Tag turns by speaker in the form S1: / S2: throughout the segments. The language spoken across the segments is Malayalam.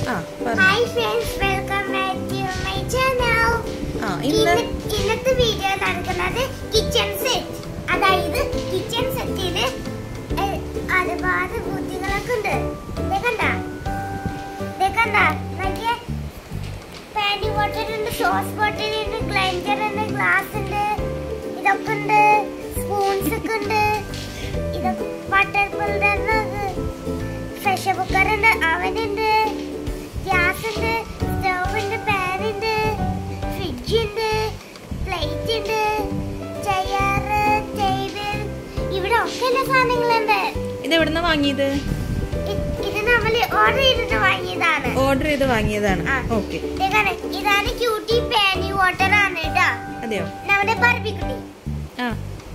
S1: ആ പറഞ്ഞു
S2: hi friends welcome back to my channel
S1: ആ ഇന്ന്
S2: ഇന്നത്തെ വീഡിയോ നടക്കുന്നത് കിച്ചൺ സെറ്റ് അതായത് കിച്ചൺ സെറ്റില് ഒരുപാട് ബുദ്ധികളൊക്കെ ഉണ്ട് ദേ കണ്ട ദേ കണ്ട നോക്കിയേ പാനി വാട്ടർ ഉണ്ട് സോസ് ബോട്ടിൽ ഉണ്ട് ഗ്ലൈൻഡർ ഉണ്ട് ഗ്ലാസ് ഉണ്ട് ഇതൊക്കെ ഉണ്ട് സ്പൂൺസ് ഒക്കെ ഉണ്ട് ഇതൊക്കെ വാട്ടർ ഫിൽറ്റർ പ്രഷർ കുക്കർ ഉണ്ട് അവനുണ്ട് ഗ്യാസ് ഉണ്ട് സ്റ്റവ് ഉണ്ട് പാൻ ഉണ്ട് ഫ്രിഡ്ജ് ഉണ്ട് പ്ലേറ്റ് ഉണ്ട് ചെയർ ടേബിൾ ഇവിടെ ഒക്കെ എല്ലാ സാധനങ്ങളുണ്ട്
S1: ഇത് എവിടുന്ന വാങ്ങിയത്
S2: ഇ- ഇത് നമ്മൾ ഓർഡർ ചെയ്തിട്ട് വാങ്ങിയതാണ്
S1: ഓർഡർ ചെയ്ത് വാങ്ങിയതാണ്
S2: ആ.
S1: ഓക്കെ
S2: ഇതാണ് ഇതാണ് ക്യൂട്ടി പാനി വാട്ടർ ആണ് കേട്ടോ
S1: അതെയോ
S2: നമ്മുടെ ബർബിക്കുട്ടി
S1: ആ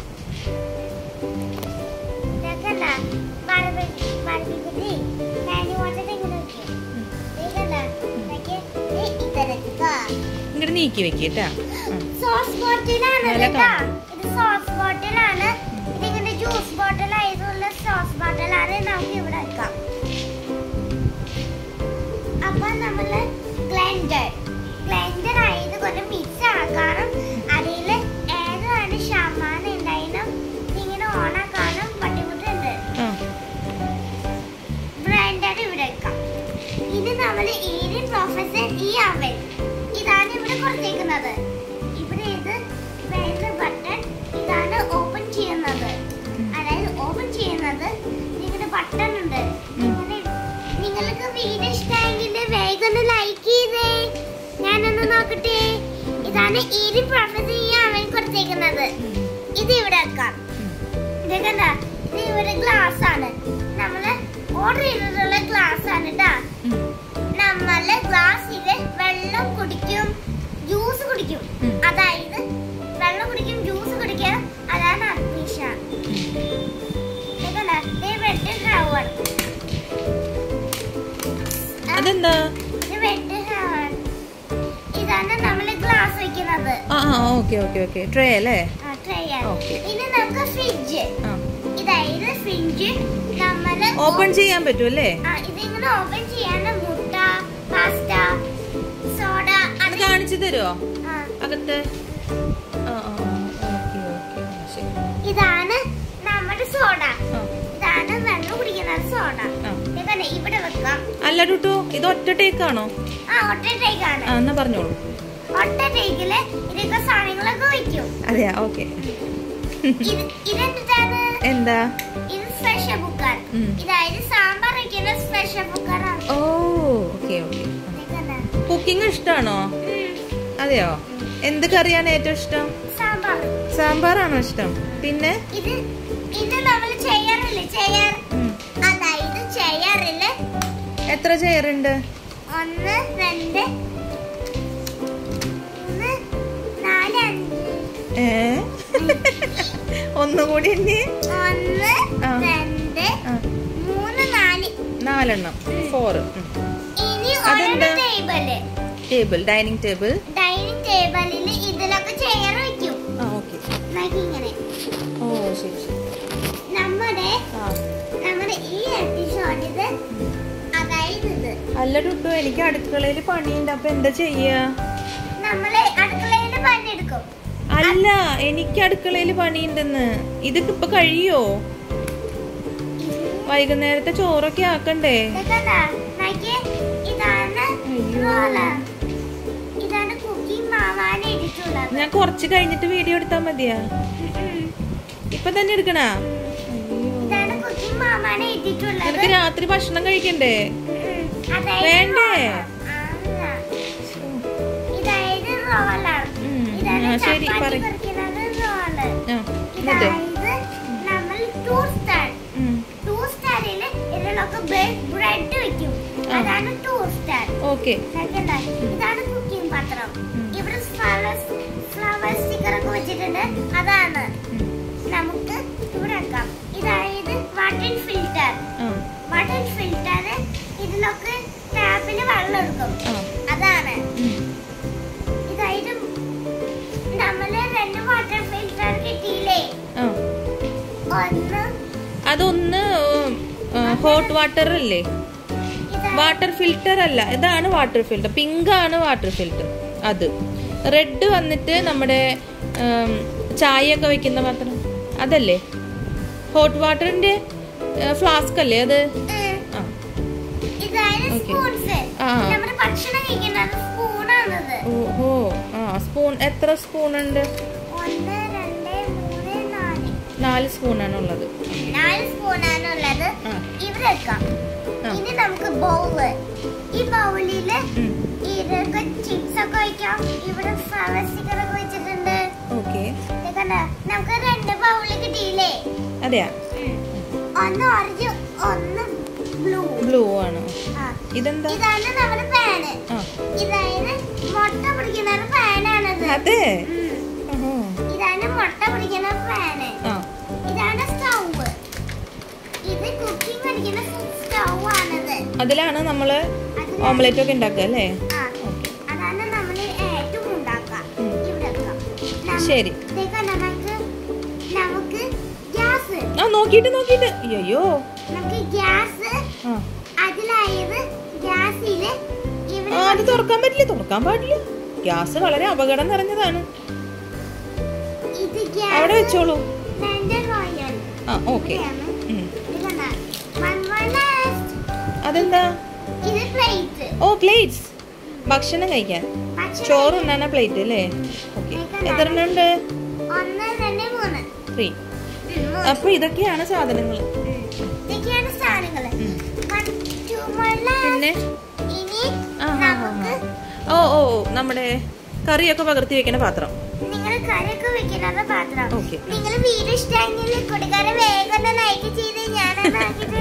S2: ഇതൊക്കെണ്ട ബർബി ബർബിക്കുട്ടി പാനി വാട്ടർ ഇങ്ങനെ വെക്കും
S1: ഉം.
S2: ഇതൊക്കെണ്ട ഇതൊക്കെ ഇത്തരത്തിക്കാ
S1: ഇങ്ങോട്ട് നീക്കി വെക്കട്ടാ
S2: സോസ് ബോട്ടിലാണ്
S1: നല്ല
S2: കേട്ടോ
S1: കാണാം.
S2: ഇത് സോസ് ബോട്ടിലാണ് ഇതിങ്ങനെ ജ്യൂസ് ബോട്ടിൽ ആയതുള്ള സോസ് ബോട്ടിലാണ് നമുക്ക് ഇവിടെ വെക്കാം അപ്പൊ നമ്മള് ഗ്ലൈൻഡർ ഗ്ലൈൻഡർ ആയതുകൊണ്ട് മിക്സ് ആക്കാനും അതിൽ ഏതാണ് ഷമാന ഉണ്ടായിരുന്നു ഇങ്ങനെ ഓണാക്കാനും ബുദ്ധിമുട്ടുണ്ട്
S1: ആ
S2: ബ്രാൻഡാണ് ഇവിടെ വെക്കാം ഇത് നമ്മൾ ഏരി പ്രൊഫസർ ഈ അവൻ ഇതാണ് ഇവിടെ കൊടുത്തേക്കുന്നത് ഇവിടെ ഇത് വേണ്ട ബട്ടൺ ഇതാണ് ഓപ്പൺ ചെയ്യുന്നത് അതായത് ഓപ്പൺ ചെയ്യുന്നത് നിങ്ങളുടെ ബട്ടൺ ഉണ്ട് നിങ്ങളുടെ നിങ്ങൾക്ക് വീഡിയോ ഇഷ്ടമെങ്കിൽ വേഗം ഒന്ന് ലൈക്ക് ചെയ്തേ ഞാനൊന്ന് നോക്കട്ടെ ഇതാണ് ഏരി പ്രൊഫസർ ഈ അവൻ കൊടുത്തേക്കുന്നത് ഇത് ഇവിടെ വെക്കാം ഇത് കണ്ട ഇത് ഇവിടെ ഗ്ലാസ് ആണ് നമ്മള് ഓർഡർ ചെയ്തിട്ടുള്ള ഗ്ലാസ് ആണ് കേട്ടാ
S1: ഉം.
S2: നമ്മള് ഗ്ലാസ്സില് വെള്ളം കുടിക്കും ജ്യൂസ് കുടിക്കും
S1: ഉം.
S2: അതായത് വെള്ളം കുടിക്കും ജ്യൂസ് കുടിക്കണം അതാണ് അഗ്നിഷ ഇത് കണ്ട, ഇത് red flower. ആ,
S1: അതെന്താ
S2: ഇത് red flower. ഇതാണ് നമ്മള് ഗ്ലാസ് വെക്കുന്നത്
S1: ആ ആ ഓക്കെ ഓക്കെ ഓക്കെ ട്രേ അല്ലേ
S2: ആ, tray ആണ്.
S1: Okay.
S2: ഇനി നമുക്ക് ഫ്രിഡ്ജ്
S1: ആ
S2: ഇതായത് ഫ്രിഡ്ജ് നമ്മള്
S1: ഓപ്പൺ ചെയ്യാൻ പറ്റും അല്ലേ
S2: ആ, ഇതിങ്ങനെ ഓപ്പൺ ചെയ്യാൻ മുട്ട പാസ്ത സോഡ
S1: അത്
S2: അത്
S1: കാണിച്ചു തരുമോ
S2: ആ,
S1: അകത്ത് ആ ആ ഓക്കെ ഓക്കെ ശരി
S2: ഇതാണ് നമ്മുടെ സോഡ
S1: ആ
S2: ഇതാണ് വെള്ളം കുടിക്കുന്ന സോഡ
S1: ആ
S2: ഇതന്നെ ഇവിടെ വെക്കാം
S1: അല്ല ടുട്ടു ഇത് ഒറ്റ ടേക്കാണോ
S2: ആ ഒറ്റ ടേക്കാണ്
S1: ആ എന്നാ പറഞ്ഞോളൂ
S2: ഒറ്റ ടേക്കില് ഇതൊക്കെ സാധനങ്ങളൊക്കെ വെക്കും
S1: അതെയാ ഓക്കെ
S2: ഇത് ഇതെന്താണ്
S1: എന്താ
S2: ഇത് സ്പെഷ്യൽ കുക്കർ
S1: ഉം.
S2: ഇതായത് സാമ്പാർ വെക്കുന്ന സ്പെഷ്യൽ കുക്കറാണ്
S1: ഓ ഓക്കെ ഓക്കെ കുക്കിംഗ് ഇഷ്ടമാണോ അതെയോ എന്ത് കറിയാണ് ഏറ്റവും ഇഷ്ടം
S2: സാമ്പാർ
S1: സാമ്പാറാണോ ഇഷ്ടം പിന്നെ
S2: ഇത് ഇത് നമ്മൾ ചെയ്യാറില്ലേ ചെയ്യാർ
S1: ഉം.
S2: അതായത് ചെയറില്
S1: എത്ര ചെയറുണ്ട്
S2: ഒന്ന് രണ്ട് മൂന്ന് നാല് അഞ്ച്
S1: ഏ ഒന്നുകൂടി ഇനി
S2: ഒന്ന്
S1: ആ.
S2: രണ്ട്
S1: ആ,
S2: മൂന്ന് നാല്
S1: നാലെണ്ണം ഫോർ
S2: ഇനി
S1: അതെന്താ?
S2: ഒരു table
S1: table dining table
S2: dining ടേബിളിൽ ഇതിലൊക്കെ ചെയർ വെക്കും
S1: ആ ഓക്കെ
S2: നോക്കി ഇങ്ങനെ
S1: ഓ ശരി ശരി
S2: നമ്മുടെ
S1: ആ
S2: നമ്മുടെ ഈ എപ്പിസോഡിത് അതായത് ഇത്
S1: അല്ല ടുട്ടു എനിക്ക് അടുക്കളയിൽ പണിയുണ്ട് അപ്പൊ എന്താ ചെയ്യാ
S2: നമ്മള് അടുക്കളയിൽ പണിയെടുക്കും
S1: അല്ല എനിക്ക് അടുക്കളയിൽ പണിയുണ്ടെന്ന് ഇതൊക്കെ ഇപ്പൊ കഴിയോ വൈകുന്നേരത്തെ ചോറൊക്കെ ആക്കണ്ടേ
S2: ഇതൊക്കെ ദാ, നോക്കിയേ, ഇതാണ്
S1: അയ്യോ.
S2: roller. ഇതാണ് കുക്കിംഗ് മാവാണ് എടുത്തുള്ളത്
S1: ഞാൻ കുറച്ച് കഴിഞ്ഞിട്ട് വീഡിയോ എടുത്താ മതിയാ ഇപ്പൊ തന്നെ എടുക്കണാ
S2: ഇതാണ് കുക്കിംഗ് മാവാണ് എടുത്തുള്ളത്
S1: നിനക്ക് രാത്രി ഭക്ഷണം കഴിക്കണ്ടേ
S2: അതായത്
S1: വേണ്ടേ?
S2: roller. അല്ല. ഇതായത് റോളർ
S1: ഉം,
S2: ഇതാണ്
S1: ആ, ശരി,
S2: ചപ്പാത്തി
S1: പറയ്.
S2: കുറിക്കുന്നത് റോളർ
S1: ആ എന്നിട്ട്
S2: ഇതായത് നമ്മൾ ടൂ സ്റ്റാർ
S1: ഉം,
S2: ടൂ സ്റ്റാറില് ഇതിലൊക്കെ ബ്രെഡ് വെക്കും
S1: ആ.
S2: അതാണ് ടൂ സ്റ്റാർ
S1: ഓക്കെ
S2: സെക്കൻഡ് ഇതാണ് കുക്കിംഗ് പാത്രം
S1: ഉം.
S2: ഇവിടെ ഫ്ലവേഴ്സ് ഫ്ലവർ സ്റ്റിക്കർ ഒക്കെ വെച്ചിട്ടുണ്ട് അതാണ്
S1: ഉം,
S2: നമുക്ക് ഇവിടെ വെക്കാം ഇതായത് വാട്ടർ ഫിൽറ്റർ
S1: ആ
S2: വാട്ടർ ഫിൽറ്റർ ഇതിലൊക്കെ ടാപ്പില് വെള്ളം എടുക്കും
S1: ആ
S2: അതാണ്
S1: ഉം,
S2: ഇതായത് നമ്മള് രണ്ട് വാട്ടർ ഫിൽറ്റർ കിട്ടിയില്ലേ
S1: ആ
S2: ഒന്ന്
S1: അതൊന്ന് ഹോട്ട് വാട്ടർ അല്ലേ
S2: ഇതാ
S1: വാട്ടർ ഫിൽറ്റർ അല്ല ഇതാണ് വാട്ടർ ഫിൽറ്റർ പിങ്ക് ആണ് വാട്ടർ ഫിൽറ്റർ അത് റെഡ് വന്നിട്ട് നമ്മുടെ ഉം, ചായയൊക്കെ വെക്കുന്ന പാത്രം അതല്ലേ ഹോട്ട് വാട്ടറിന്റെ ഫ്ലാസ്ക് അല്ലേ അത് ആ
S2: ഇതാണ്
S1: Okay.
S2: സ്പൂൺസ്
S1: ആ.
S2: നമ്മുടെ ഭക്ഷണം കഴിക്കുന്നത് സ്പൂണാണത്
S1: ഓഹോ ആ സ്പൂൺ എത്ര സ്പൂൺ ഉണ്ട്
S2: ഒന്ന് രണ്ട് മൂന്ന് നാല്
S1: നാല് സ്പൂണാണ് ഉള്ളത്
S2: നാല് സ്പൂണാണുള്ളത്
S1: ആ.
S2: ഇവിടെ വെക്കാം
S1: ആ.
S2: ഇനി നമുക്ക് ബൗള് ഈ ബൗളില്
S1: ഉം.
S2: ഇതൊക്കെ ചിപ്സ് ഒക്കെ വെക്കാം ഇവിടെ ഫ്ലവർ സ്റ്റിക്കർ ഒക്കെ വെച്ചിട്ടുണ്ട്
S1: ഓക്കെ
S2: ഇത് കണ്ടോ? നമുക്ക് രണ്ട് ബൗള് കിട്ടിയില്ലേ
S1: അതെയാ
S2: ഒന്ന് ഓറഞ്ച് ഒന്ന് ബ്ലൂ
S1: ബ്ലൂ ആണ് ഇതെന്താ
S2: ഇതാണ് നമ്മുടെ പാന്
S1: ആ
S2: ഇതാണ് മുട്ട പിടിക്കുന്ന പാനാണത്
S1: അതെ
S2: ഉം.
S1: ഓഹോ.
S2: ഇതാണ് മുട്ട പിടിക്കുന്ന പാന്
S1: ആ
S2: ഇതാണ് സ്റ്റൗവ് ഇത് കുക്കിംഗ് അടിക്കുന്ന സ്റ്റൗ ആണത്
S1: അതിലാണ് നമ്മള്
S2: അതിലാണ്
S1: ഓംലെറ്റ് ഒക്കെ ഉണ്ടാക്കുക അല്ലേ
S2: ആ, അതാണ് നമ്മൾ ഏറ്റവും ഉണ്ടാക്കുക
S1: ഉം.
S2: ഇവിടെ വെക്കാം. നമ്മ-
S1: ശരി.
S2: ദേ കണ്ടോ, നമുക്ക് നമുക്ക് ഗ്യാസ്
S1: ആ നോക്കിയിട്ട് നോക്കിയിട്ട് അയ്യോ
S2: നമുക്ക് ഗ്യാസ്
S1: ആ
S2: അതിലായത് ഗ്യാസില് ഇവിടെ
S1: ആ അത് തുറക്കാൻ പറ്റില്ല തുറക്കാൻ പാടില്ല ഗ്യാസ് വളരെ അപകടം നിറഞ്ഞതാണ്
S2: ഇത്
S1: അവിടെ
S2: ഗ്യാസ്
S1: വെച്ചോളൂ
S2: ലെൻഡർ ഓയിൽ
S1: ആ ഓക്കെ
S2: ഇത് കണ്ടോ? One more last.
S1: അതെന്താ
S2: ഇത് പ്ലേറ്റ്
S1: ഓ പ്ലേറ്റ്സ് ഭക്ഷണം കഴിക്കാൻ ചോറ് ഉണ്ണാന പ്ലേറ്റ് അല്ലേ ഓക്കെ എത്ര എണ്ണം ഉണ്ട്
S2: ഒന്ന് രണ്ട് മൂന്ന്
S1: ത്രീ
S2: ഉം, മൂന്ന്.
S1: അപ്പൊ ഇതൊക്കെയാണ് സാധനങ്ങൾ
S2: ഇതൊക്കെയാണ് സാധനങ്ങള് One, two more last.
S1: പിന്നെ
S2: ഇനി
S1: ആ ആ, ആ,
S2: നമുക്ക്
S1: ആ. ഓ ഓ ഓ, നമ്മുടെ കറിയൊക്കെ പകർത്തി വെക്കുന്ന പാത്രം
S2: നിങ്ങൾ കറിയൊക്കെ വെക്കുന്നത് പാത്രം
S1: Okay.
S2: നിങ്ങൾ വീഡിയോ ഇഷ്ടമെങ്കിൽ കൂട്ടുകാരെ വേഗം ഒന്ന് ലൈക്ക് ചെയ്ത് ഞാനത്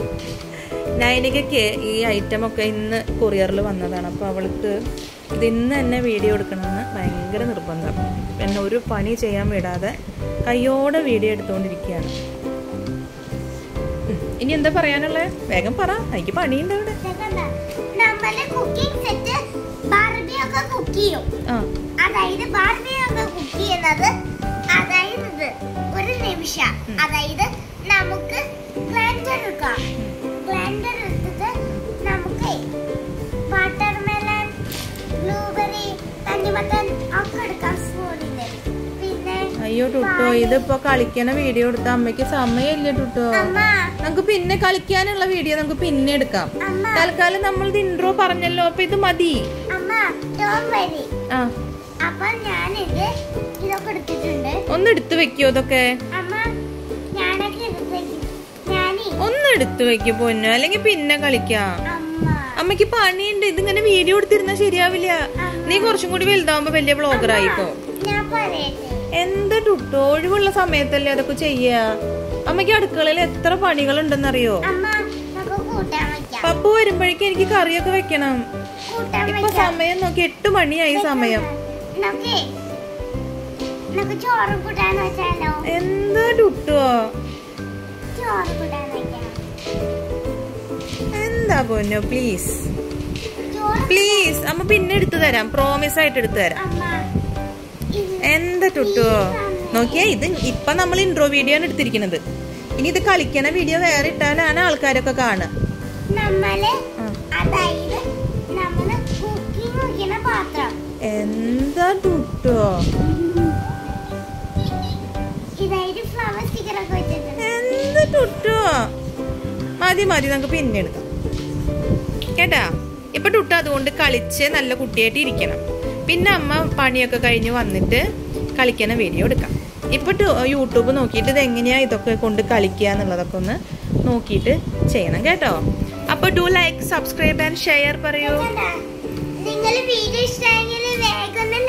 S1: നൈനികയ്ക്ക് ഈ ഐറ്റം ഒക്കെ ഇന്ന് കൊറിയറിൽ വന്നതാണ് അപ്പോൾ അവൾക്ക് ഇത് ഇന്ന് തന്നെ വീഡിയോ എടുക്കണമെന്ന് ഭയങ്കര നിർബന്ധം എന്നെ ഒരു പണി ചെയ്യാൻ വിടാതെ കയ്യോടെ വീഡിയോ എടുത്തുകൊണ്ടിരിക്കുകയാണ് ഉം. ഇനി എന്താ പറയാനുള്ളത് വേഗം പറ എനിക്ക് പണിയുണ്ട് അവിടെ
S2: നമ്മള് കുക്കിംഗ് സെറ്റ് ബാർബി ഒക്കെ കുക്ക് ചെയ്യും
S1: ആ
S2: അതായത് ബാർബി ഒക്കെ കുക്ക് ചെയ്യുന്നത് അതായത് ഇത് ഒരു നിമിഷം അതായത് നമുക്ക് ഗ്ലൈൻഡർ എടുക്കാം ഗ്ലൈൻഡർ എടുത്തിട്ട് നമുക്ക് വാട്ടർമെലൺ ബ്ലൂബെറി തണ്ണിമത്തൻ ഒക്കെ എടുക്കാം സ്പൂണില് പിന്നെ
S1: അയ്യോ ടുട്ടോ ഇതിപ്പോ കളിക്കണ വീഡിയോ എടുത്ത അമ്മയ്ക്ക് സമയമില്ല ടുട്ടോ
S2: അമ്മ
S1: നമുക്ക് പിന്നെ കളിക്കാനുള്ള വീഡിയോ നമുക്ക് പിന്നെ എടുക്കാം
S2: അമ്മ
S1: തൽക്കാലം നമ്മൾ ഇത് ഇൻട്രോ പറഞ്ഞല്ലോ അപ്പൊ ഇത് മതി
S2: അമ്മ ടോം വരി
S1: ആ
S2: അപ്പൊ ഞാനിത് ഇതൊക്കെ എടുത്തിട്ടുണ്ട്
S1: ഒന്ന് എടുത്തു വെക്കോ ഇതൊക്കെ
S2: അമ്മ ഞാനൊക്കെ എടുത്തേക്കും ഞാനീ
S1: ഒന്ന് എടുത്തു വെക്കോ പൊന്നു അല്ലെങ്കിൽ പിന്നെ കളിക്കാം
S2: അമ്മ
S1: അമ്മയ്ക്ക് പണിയുണ്ട് ഇതിങ്ങനെ വീഡിയോ എടുത്തിരുന്നാ ശരിയാവില്ല നീ കുറച്ചും കൂടി വലുതാവുമ്പോ വലിയ ബ്ലോഗർ ആയിപ്പോ
S2: ഞാൻ പറയട്ടെ
S1: എന്താ ടുട്ടോ ഒഴിവുള്ള സമയത്തല്ലേ അതൊക്കെ ചെയ്യാ അമ്മയ്ക്ക് അടുക്കളയിൽ എത്ര പണികളുണ്ടെന്നറിയോ
S2: അമ്മ നമുക്ക് കൂട്ടാൻ വെക്കാം
S1: പപ്പു വരുമ്പോഴേക്കും എനിക്ക് കറിയൊക്കെ വെക്കണം
S2: കൂട്ടാൻ
S1: ഇപ്പൊ
S2: വെക്കാം
S1: സമയം നോക്കി എട്ട് മണിയായി സമയം
S2: നമുക്ക് നമുക്ക് ചോറ് കൂട്ടാൻ വെച്ചാലോ
S1: എന്താ ടുട്ടോ
S2: ചോറ് കൂട്ടാൻ വെക്കാം
S1: എന്താ പൊന്നു പ്ലീസ്
S2: ചോറ്
S1: പ്ലീസ് അമ്മ പിന്നെ എടുത്തു തരാം പ്രോമിസ് ആയിട്ട് എടുത്തു തരാം
S2: അമ്മ ഇത്
S1: എന്താ ടുട്ടോ നോക്കിയേ ഇത് ഇപ്പൊ നമ്മൾ ഇൻട്രോ വീഡിയോ ആണ് എടുത്തിരിക്കുന്നത് ഇനി ഇത് കളിക്കണ വീഡിയോ വേറെ ഇട്ടാലാണ് ആൾക്കാരൊക്കെ കാണുക
S2: നമ്മള്
S1: ആ.
S2: അതായത് നമ്മള് കുക്കിംഗ് വെക്കുന്ന പാത്രം
S1: എന്താ ടുട്ടോ
S2: ഇതായിട്ട് ഫ്ലവർ സ്റ്റിക്കർ ഒക്കെ വെച്ചിട്ടുണ്ട്
S1: എന്താ ടുട്ടോ മതി മതി നമുക്ക് പിന്നെ എടുക്കാം കേട്ടാ ഇപ്പൊ ടുട്ടു അതുകൊണ്ട് കളിച്ച് നല്ല കുട്ടിയായിട്ട് ഇരിക്കണം പിന്നെ അമ്മ പണിയൊക്കെ കഴിഞ്ഞ് വന്നിട്ട് കളിക്കണ വീഡിയോ എടുക്കാം ഇപ്പൊ ടു- യൂട്യൂബ് നോക്കിയിട്ട് ഇത് എങ്ങനെയാ ഇതൊക്കെ കൊണ്ട് കളിക്കുക എന്നുള്ളതൊക്കെ ഒന്ന് നോക്കിയിട്ട് ചെയ്യണം കേട്ടോ അപ്പൊ do like subscribe and share പറയൂ
S2: നിങ്ങൾ വീഡിയോ ഇഷ്ടമെങ്കിൽ വേഗം ഒന്ന്